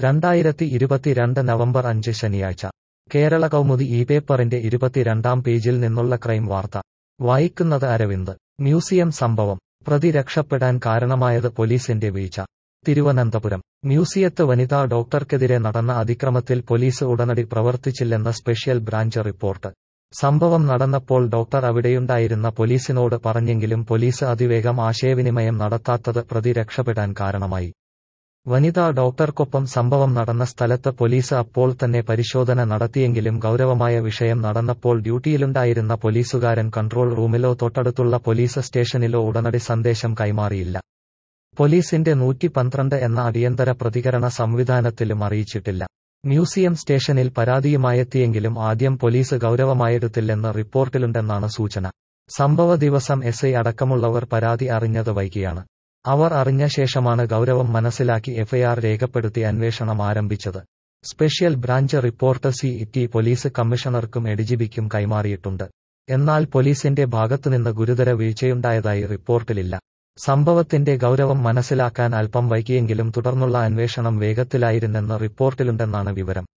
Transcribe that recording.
രണ്ടായിരത്തി ഇരുപത്തിരണ്ട് നവംബർ അഞ്ച് ശനിയാഴ്ച കേരള കൗമുദി ഈ പേപ്പറിന്റെ ഇരുപത്തിരണ്ടാം പേജിൽ നിന്നുള്ള ക്രൈം വാർത്ത വായിക്കുന്നത് അരവിന്ദ് മ്യൂസിയം സംഭവം പ്രതി രക്ഷപ്പെടാൻ കാരണമായത് പോലീസിന്റെ വീഴ്ച തിരുവനന്തപുരം മ്യൂസിയത്ത് വനിതാ ഡോക്ടർക്കെതിരെ നടന്ന അതിക്രമത്തിൽ പോലീസ് ഉടനടി പ്രവർത്തിച്ചില്ലെന്ന സ്പെഷ്യൽ ബ്രാഞ്ച് റിപ്പോർട്ട് സംഭവം നടന്നപ്പോൾ ഡോക്ടർ അവിടെയുണ്ടായിരുന്ന പോലീസിനോട് പറഞ്ഞെങ്കിലും പോലീസ് അതിവേഗം ആശയവിനിമയം നടത്താത്തത് പ്രതി രക്ഷപ്പെടാൻ കാരണമായി വനിതാ ഡോക്ടർക്കൊപ്പം സംഭവം നടന്ന സ്ഥലത്ത് പോലീസ് അപ്പോൾ തന്നെ പരിശോധന നടത്തിയെങ്കിലും ഗൗരവമായ വിഷയം നടന്നപ്പോൾ ഡ്യൂട്ടിയിലുണ്ടായിരുന്ന പോലീസുകാരൻ കൺട്രോൾ റൂമിലോ തൊട്ടടുത്തുള്ള പോലീസ് സ്റ്റേഷനിലോ ഉടനടി സന്ദേശം കൈമാറിയില്ല പോലീസിന്റെ നൂറ്റി പന്ത്രണ്ട് എന്ന അടിയന്തര പ്രതികരണ സംവിധാനത്തിലും അറിയിച്ചിട്ടില്ല മ്യൂസിയം സ്റ്റേഷനിൽ പരാതിയുമായെത്തിയെങ്കിലും ആദ്യം പോലീസ് ഗൗരവമായെടുത്തില്ലെന്ന് റിപ്പോർട്ടിലുണ്ടെന്നാണ് സൂചന സംഭവ ദിവസം എസ് ഐ അടക്കമുള്ളവർ പരാതി അറിഞ്ഞത് വൈകിയാണ് അവർ അറിഞ്ഞ ശേഷമാണ് ഗൗരവം മനസ്സിലാക്കി എഫ്ഐആർ രേഖപ്പെടുത്തി അന്വേഷണം ആരംഭിച്ചത് special branch report C T police കമ്മീഷണർക്കും എഡിജിപിക്കും കൈമാറിയിട്ടുണ്ട് എന്നാൽ പോലീസിന്റെ ഭാഗത്തുനിന്ന് ഗുരുതര വീഴ്ചയുണ്ടായതായി റിപ്പോർട്ടിലില്ല സംഭവത്തിന്റെ ഗൗരവം മനസ്സിലാക്കാൻ അല്പം വൈകിയെങ്കിലും തുടർന്നുള്ള അന്വേഷണം വേഗത്തിലായിരുന്നെന്ന് റിപ്പോർട്ടിലുണ്ടെന്നാണ് വിവരം